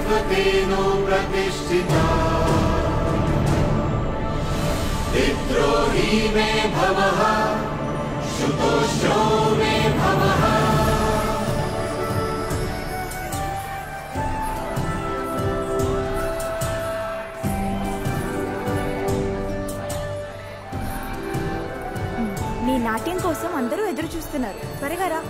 तेनो प्रतिष्ठिता विद्रोही मे भवः शुतोष्णो मे भवः నీ నాట్యం కోసం అందరూ ఎదురు చూస్తున్నారు త్వరగా రా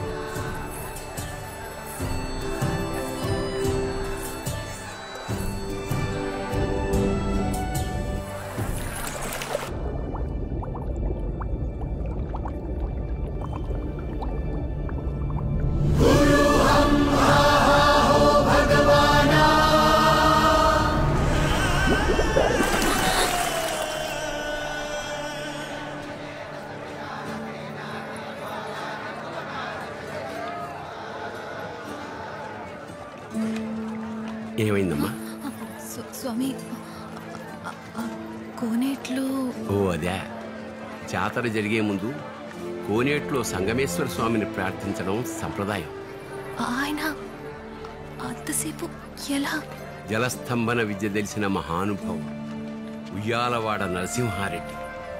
ఏమైందమ్మా స్వ- స్వామి ఆ- ఆ కోనేట్లో ఓ అదే జాతర జరిగే ముందు కోనేట్లో సంగమేశ్వర స్వామిని ప్రార్థించడం సంప్రదాయం ఆయన అంతసేపు ఎలా జలస్తంభన విద్య తెలిసిన మహానుభావం ఉయ్యాలవాడ నరసింహారెడ్డి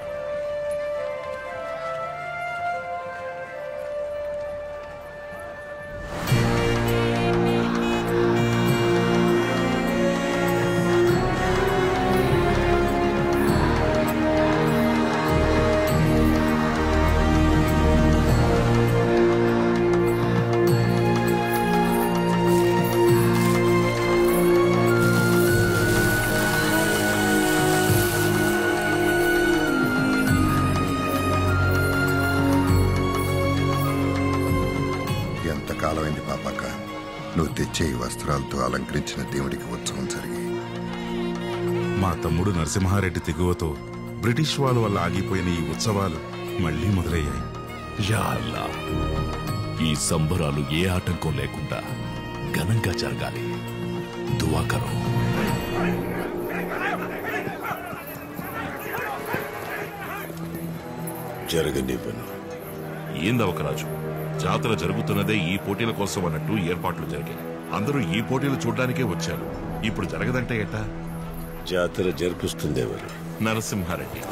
ఎంతకాలమైంది పాపక్క నువ్వు తెచ్చే ఈ వస్త్రాలతో అలంకరించిన దేవుడికి ఉత్సవం జరిగి మా తమ్ముడు నరసింహారెడ్డి తెగువతో బ్రిటిష్ వాళ్ళ వల్ల ఆగిపోయిన ఈ ఉత్సవాలు మళ్ళీ మొదలయ్యాయి యా అల్లా ఈ సంబరాలు ఏ ఆటంకం లేకుండా ఘనంగా జరగాలి దువాకరం జరగనివ్వను ఏందవకరాజు జాతర జరుగుతున్నదే ఈ పోటీల కోసం అన్నట్టు ఏర్పాట్లు జరిగాయి అందరూ ఈ పోటీలు చూడ్డానికే వచ్చారు ఇప్పుడు జరగదంటే ఎట్టా జాతర జరిపిస్తుందెవరు నరసింహారెడ్డి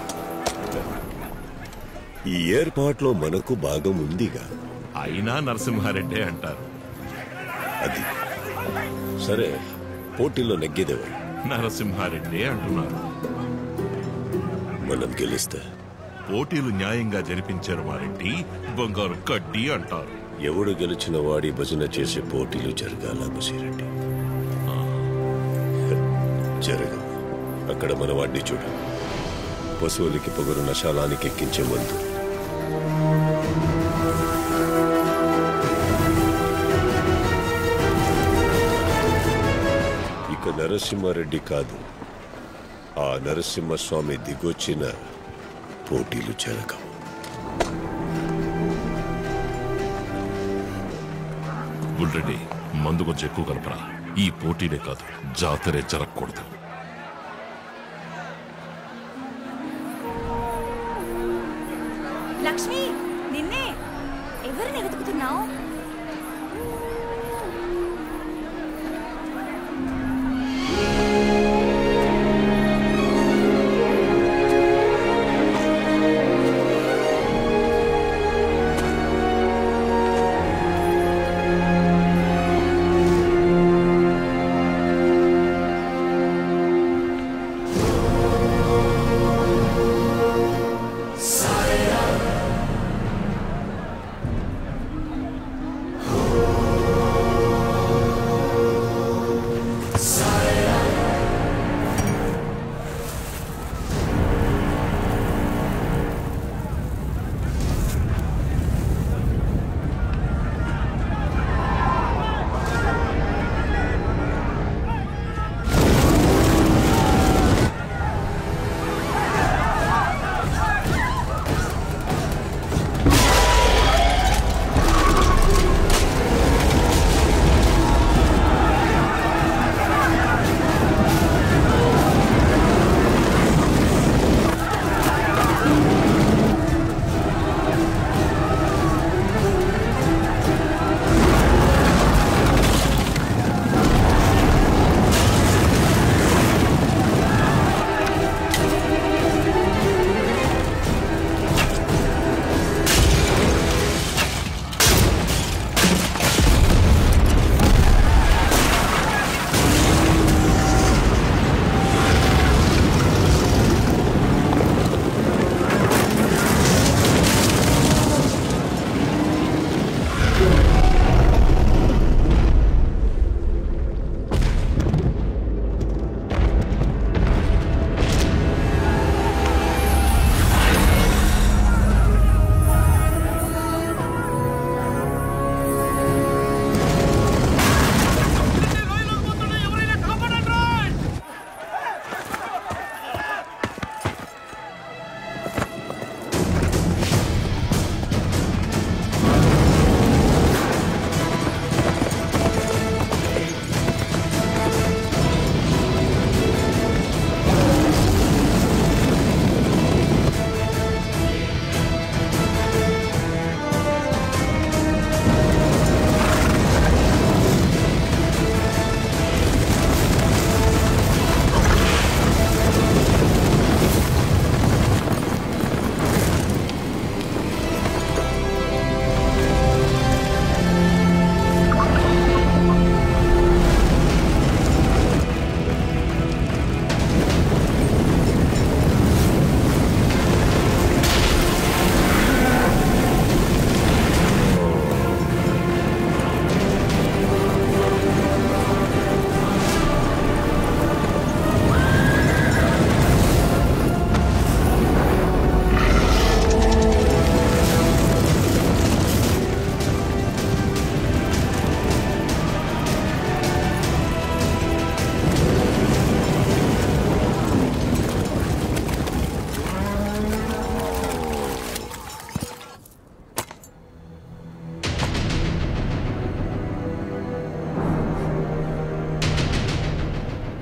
ఈ ఏర్పాట్లో మనకు భాగం ఉందిగా అయినా నరసింహారెడ్డే అంటారు అది సరే పోటీలో నెగ్గేదెవరు నరసింహారెడ్డి అంటున్నారు మనం గెలిస్తే పోటీలు న్యాయంగా జరిపించారు వారెడ్డి బంగారు కడ్డీ అంటారు ఎవడు గెలిచిన వాడి భజన చేసే పోటీలు జరగాల బసిరెడ్డి జరగవు అక్కడ మన వాడిని చూడు పశువులకి పొగరు నశాలానికి ఎక్కించే మందు ఇక నరసింహారెడ్డి కాదు ఆ నరసింహస్వామి దిగొచ్చిన పోటీలు జరగవు బుల్రెడ్డి మందు కొంచెం ఎక్కువ కలపరా ఈ పోటీనే కాదు జాతరే జరగకూడదు లక్ష్మి నిన్నే ఎవరిని వెతుకుతున్నావు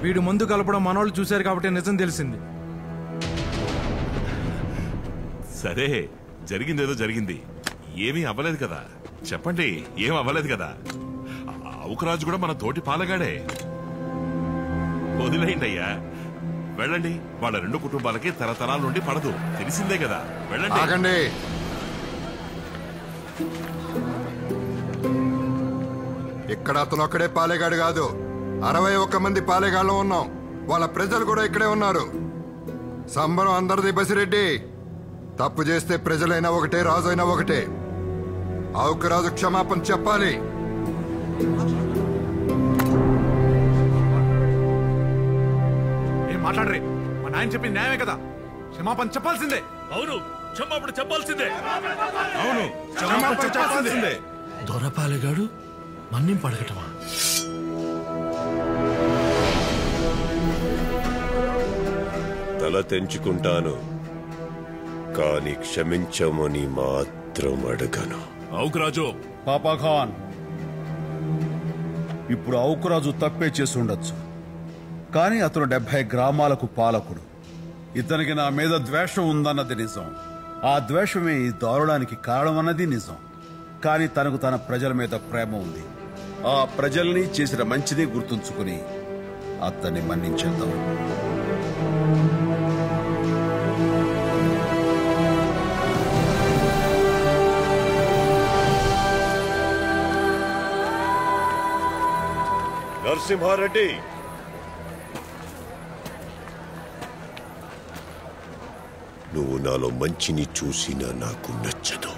వీడు ముందు కలపడం మనోళ్ళు చూశారు కాబట్టి నిజం తెలిసింది సరే జరిగిందేదో జరిగింది ఏమీ అవ్వలేదు కదా చెప్పండి ఏం అవ్వలేదు కదా అవుకరాజు కూడా మన తోటి పాలగాడే వదిలేయండి అయ్యా వెళ్ళండి వాళ్ళ రెండు కుటుంబాలకి తరతరాల నుండి పడదు తెలిసిందే కదా వెళ్ళండి ఆగండి ఇక్కడ అతను ఒక్కడే పాలేగాడు కాదు అరవై ఒక్క మంది పాలేగాళ్ళం ఉన్నాం వాళ్ళ ప్రజలు కూడా ఇక్కడే ఉన్నారు సంబరం అందరిది బసిరెడ్డి తప్పు చేస్తే ప్రజలైనా ఒకటే రాజు అయినా ఒకటే ఆవుకు రాజు క్షమాపణ చెప్పాలి ఏం మాట్లాడరే మా నాయన చెప్పింది న్యాయమే కదా క్షమాపణ చెప్పాల్సిందే అవును క్షమాపణ చెప్పాల్సిందే అవును క్షమాపణ చెప్పాల్సిందే దొరపాలెగాడు మన్నిం పడగటమా తల తెంచుకుంటాను కాని క్షమించమని మాత్రం అడగను అవుకరాజు పాపాఖాన్ ఇప్పుడు ఔకురాజు తప్పే చేసి ఉండొచ్చు కానీ అతను డెబ్బై గ్రామాలకు పాలకుడు ఇతనికి నా మీద ద్వేషం ఉందన్నది నిజం ఆ ద్వేషమే ఈ దారుణానికి కారణమన్నది నిజం కానీ తనకు తన ప్రజల మీద ప్రేమ ఉంది ఆ ప్రజల్ని చేసిన మంచిని గుర్తుంచుకుని అతన్ని మన్నించేద్దాం నరసింహారెడ్డి నువ్వు నాలో మంచిని చూసినా నాకు నచ్చదు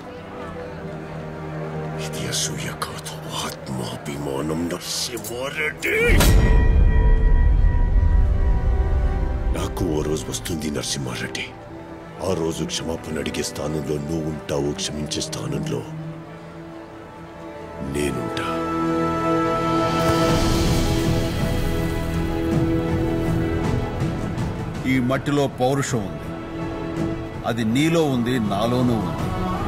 ఇది అసూయ కాదు ఆత్మాభిమానం నరసింహారెడ్డి నాకు ఓ రోజు వస్తుంది నరసింహారెడ్డి ఆ రోజు క్షమాపణ అడిగే స్థానంలో నువ్వు ఉంటావు క్షమించే స్థానంలో నేనుంటా ఈ మట్టిలో పౌరుషం ఉంది అది నీలో ఉంది నాలోనూ ఉంది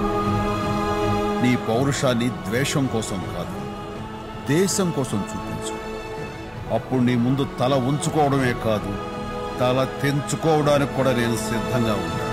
నీ పౌరుషాన్ని ద్వేషం కోసం కాదు దేశం కోసం చూపించు అప్పుడు నీ ముందు తల ఉంచుకోవడమే కాదు తల తెంచుకోవడానికి కూడా నేను సిద్ధంగా ఉంటాను